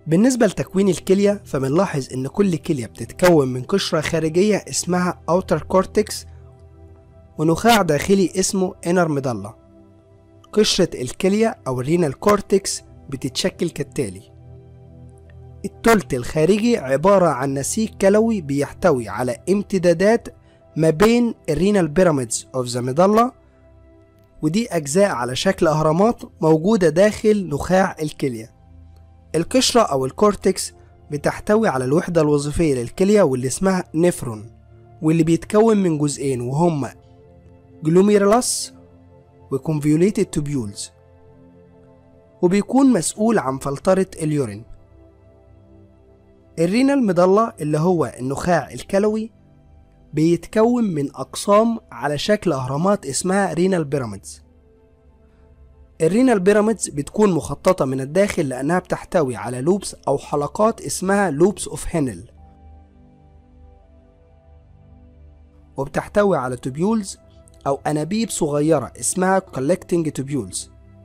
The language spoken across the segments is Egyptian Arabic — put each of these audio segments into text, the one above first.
بالنسبة لتكوين الكلية فبنلاحظ إن كل كلية بتتكون من قشرة خارجية اسمها outer cortex ونخاع داخلي اسمه inner medulla قشرة الكلية أو الرينال كورتكس بتتشكل كالتالي التلت الخارجي عبارة عن نسيج كلوي بيحتوي على امتدادات ما بين الرينال بيراميدز اوف ذا ميدالا ودي أجزاء على شكل أهرامات موجودة داخل نخاع الكلية القشرة أو الكورتكس بتحتوي على الوحدة الوظيفية للكلية واللي اسمها نفرون واللي بيتكون من جزئين وهما جلوميرلاس وكونفيوليتد توبيولز وبيكون مسؤول عن فلترة اليورين الرينال مضلة اللي هو النخاع الكلوي بيتكون من أقسام على شكل أهرامات اسمها رينال بيراميدز الرينال بيراميدز بتكون مخططة من الداخل لأنها بتحتوي على لوبس أو حلقات اسمها لوبس أوف هينل وبتحتوي على توبيولز أو أنابيب صغيرة اسمها collecting tubules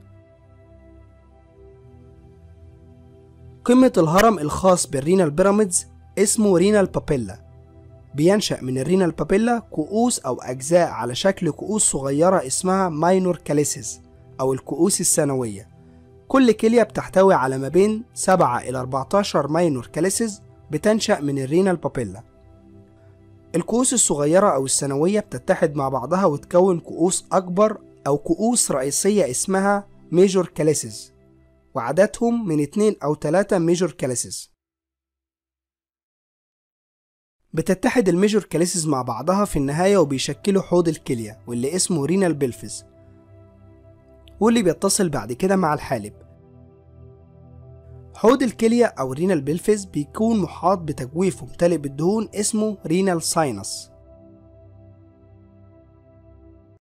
قمة الهرم الخاص بالرينال بيراميدز اسمه رينال بابيلا بينشأ من الرينال بابيلا كؤوس أو أجزاء على شكل كؤوس صغيرة اسمها ماينور كاليسيس أو الكؤوس الثانوية كل كلية بتحتوي على ما بين 7 إلى 14 ماينور كاليسيس بتنشأ من الرينال بابيلا الكؤوس الصغيرة أو الثانوية بتتحد مع بعضها وتكون كؤوس أكبر أو كؤوس رئيسية اسمها ميجور كاليسيس وعددهم من 2 أو 3 ميجور كاليسيس بتتحد الميجور كاليسيس مع بعضها في النهاية وبيشكلوا حوض الكلية واللي اسمه رينال بلفز واللي بيتصل بعد كده مع الحالب حوض الكلية أو رينال بلفز بيكون محاط بتجويف ممتلئ بالدهون اسمه رينال ساينس